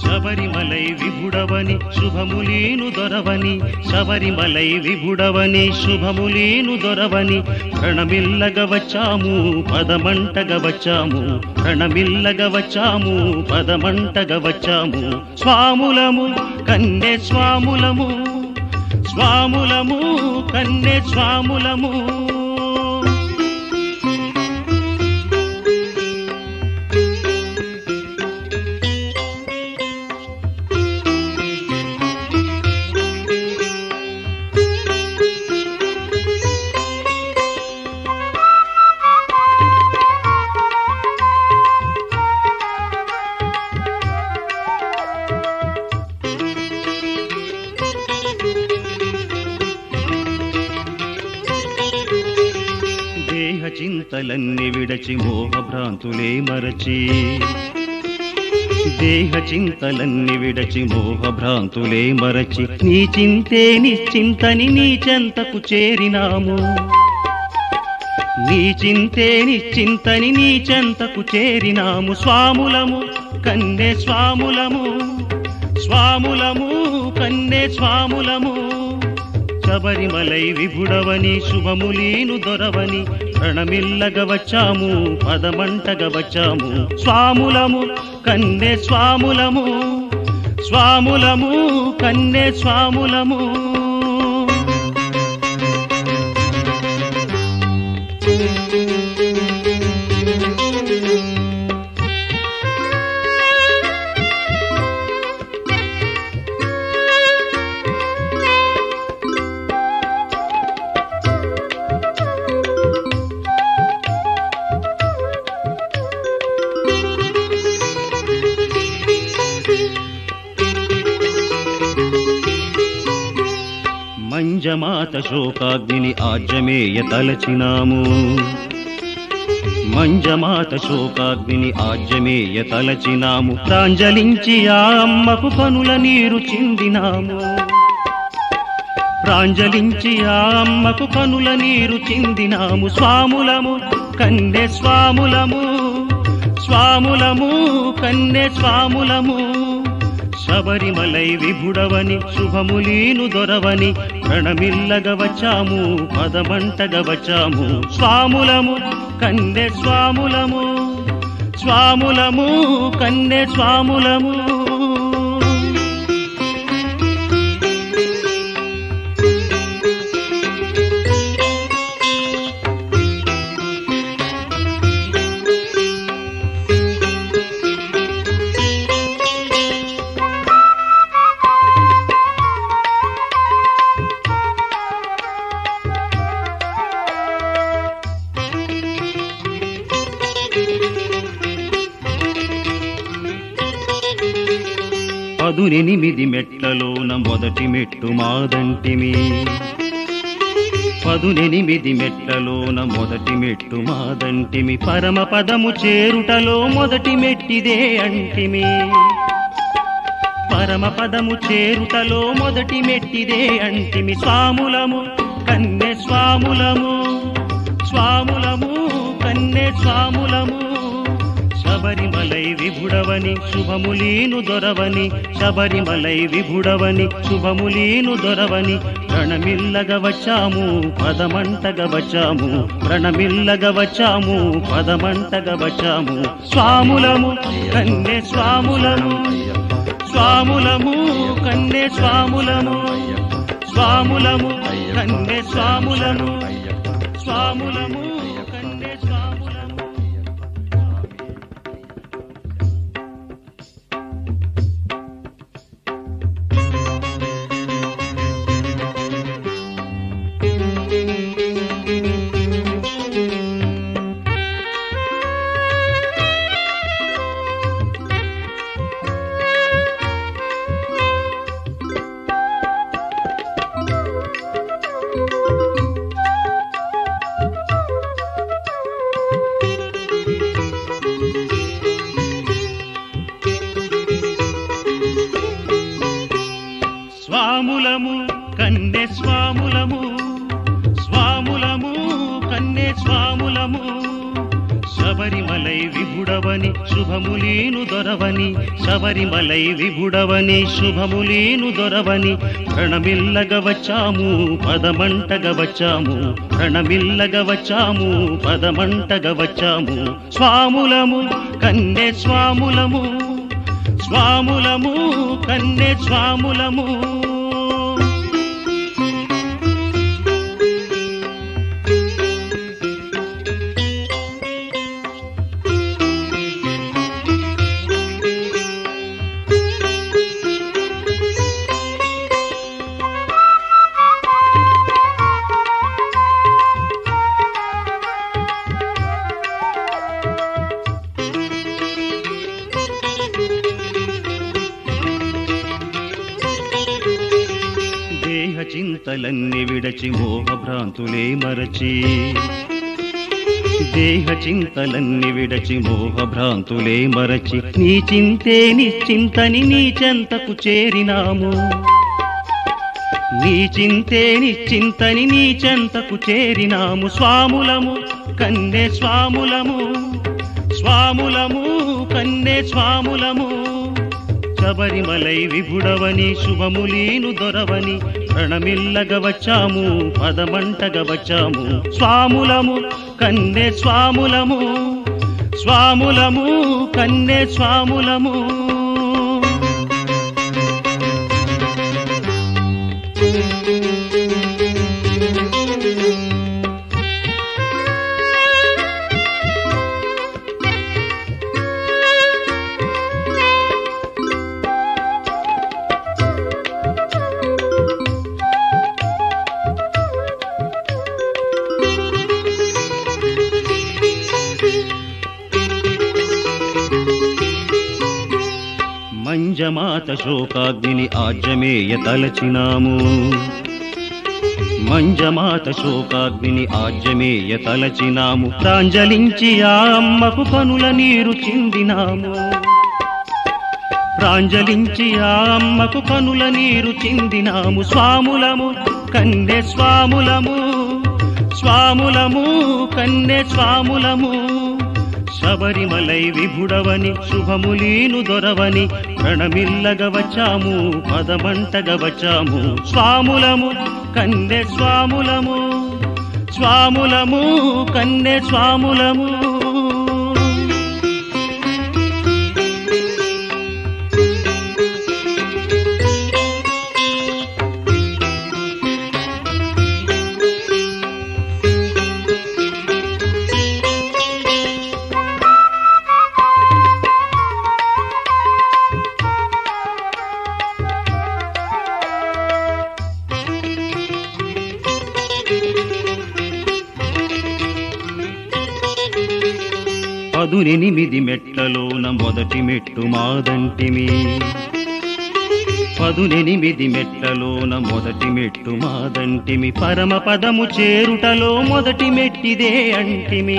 శబరిమలై విభుడవని శుభములీను దొరవని శబరిమలై విభుడవని శుభములీను దొరవని ప్రణమిల్లగ వచ్చాము పదమంటగ వచ్చాము ప్రణమిల్లగ వచ్చాము పదమంటగ వచ్చాము స్వాములము కన్నె స్వాములము స్వాములము కన్నె స్వాములము దేహ చింతలన్నీ విడచి మోహభ్రాంతులే మరచి దేహ చింతలన్నీ విడచి మోహభ్రాంతులే మరచి నీ చింతే నిశ్చింతని నీ చెంతకు చేరినాము నీ చింతే నిశ్చింతని నీ చెంతకు చేరినాము స్వాములము కన్నె స్వాములము స్వాములము కన్నె స్వాములము శబరిమలై విభుడవని శుభములీను దొరవని ప్రణమిల్లగ వచ్చాము పదమంటగ వచ్చాము స్వాములము కన్నె స్వాములము స్వాములము కన్నె స్వాములము మంజమాత శోకాగ్నిని ఆజ్యమేయ తలచినాము మంజమాత శోకాగ్నిని ఆజ్యమేయ తలచినాము ప్రాంజలించి ఆ అమ్మకు కనుల నీరు చిందినాము ప్రాంజలించి ఆ అమ్మకు కనుల నీరు చిందినాము స్వాములము కన్నె స్వాములము స్వాములము కన్నె స్వాములము శబరిమలై విభుడవని శుభములీను దొరవని ప్రణమిల్లగ వచ్చాము పదమంటగ వచ్చాము స్వాములము కన్నె స్వాములము స్వాములము కన్నె స్వాములము పదునెనిమిది మెట్లలోన మొదటి మెట్టు మాదంటిమి పదునెనిమిది మెట్లలోన మొదటి మెట్టు మాదంటిమి పరమ పదము చేరుటలో మొదటి మెట్టిదే అంటిమి పరమ పదము చేరుటలో మొదటి మెట్టిదే అంటిమి స్వాములము కన్నె స్వాములము స్వాములము కన్నె స్వాములము శబరిమలై విభుడవని శుభములీను దొరవని శబరిమలై విభుడవని శుభములీను దొరవని ప్రణమిల్లగ వచ్చాము పదమంటగ వచ్చాము ప్రణమిల్లగ వచ్చాము పదమంటగ వచ్చాము స్వాములము కన్నె స్వాములము స్వాములము కన్నె స్వాములము స్వాములము కన్నె స్వాములము స్వాములము కన్నె స్వాములము స్వాములము కన్నె స్వాములము స్వాములము కన్నె స్వాములము శబ శబరిమలై విభుడవని శుభములీను దొరవని శబరిమలై విభుడవని శుభములీను దొరవని ప్రణమిల్లగ వచ్చాము పదమంటగ వచ్చాము ప్రణమిల్లగ వచ్చాము పదమంటగ వచ్చాము స్వాములము కన్నె స్వాములము స్వాములము కన్నె స్వాములము దేహ చింతలన్నీ విడచి మోహభ్రాంతులే మరచి దేహ చింతలన్నీ విడచి మోహభ్రాంతులే మరచి నీ చింతే నిశ్చింతని నీ చెంతకు చేరినాము నీ చింతే నిశ్చింతని నీ చెంతకు చేరినాము స్వాములము కన్నె స్వాములము స్వాములము కన్నె స్వాములము శబరిమలై విభుడవని శుభములీను దొరవని ప్రణమిల్లగ వచ్చాము పదమంటగ వచ్చాము స్వాములము కన్నె స్వాములము స్వాములము కన్నె స్వాములము మంజమాత శోకాగ్ని ఆజ్యమేయ తలచినాము మంజమాత శోకాగ్ని ఆజ్యమేయ తలచినాము ప్రాంజలించి ఆ అమ్మకు కనుల నీరు చిందినాము ప్రాంజలించి ఆ అమ్మకు కనుల నీరు చిందినాము స్వాములము కన్నె స్వాములము స్వాములము కన్నె స్వాములము శబరిమలై విభుడవని శుభములీను దొరవని ప్రణమిల్లగ వచ్చాము పదమంటగ వచ్చాము స్వాములము కన్నె స్వాములము స్వాములము కన్నె స్వాములము పదునెనిమిది మెట్లలోన మొదటి మెట్టు మాదంటిమి పదునెనిమిది మెట్లలోన మొదటి మెట్టు మాదంటిమి పరమ పదము చేరుటలో మొదటి మెట్టిదే అంటిమి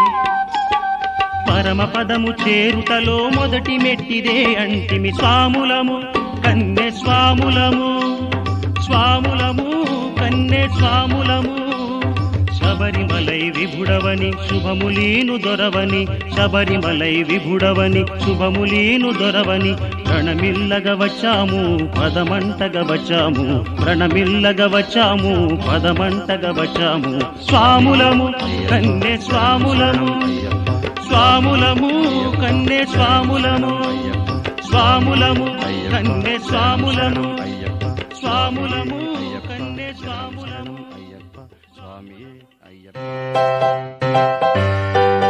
పరమ పదము చేరుటలో మొదటి మెట్టిదే అంటిమి స్వాములము కన్నె స్వాములము స్వాములము కన్నె స్వాములము శబరిమలై విభుడవని శుభములీను దొరవని శబరిమలై విభుడవని శుభములీను దొరవని ప్రణమిల్లగ వచ్చాము పదమంటగ వచ్చాము ప్రణమిల్లగ వచ్చాము పదమంటగ వచ్చాము స్వాములము కన్నె స్వాములము స్వాములము కన్నె స్వాములము స్వాములము కన్నె స్వాములము స్వాములము కన్నె స్వాములము అయ్యప్ప స్వామి అయ్యప్ప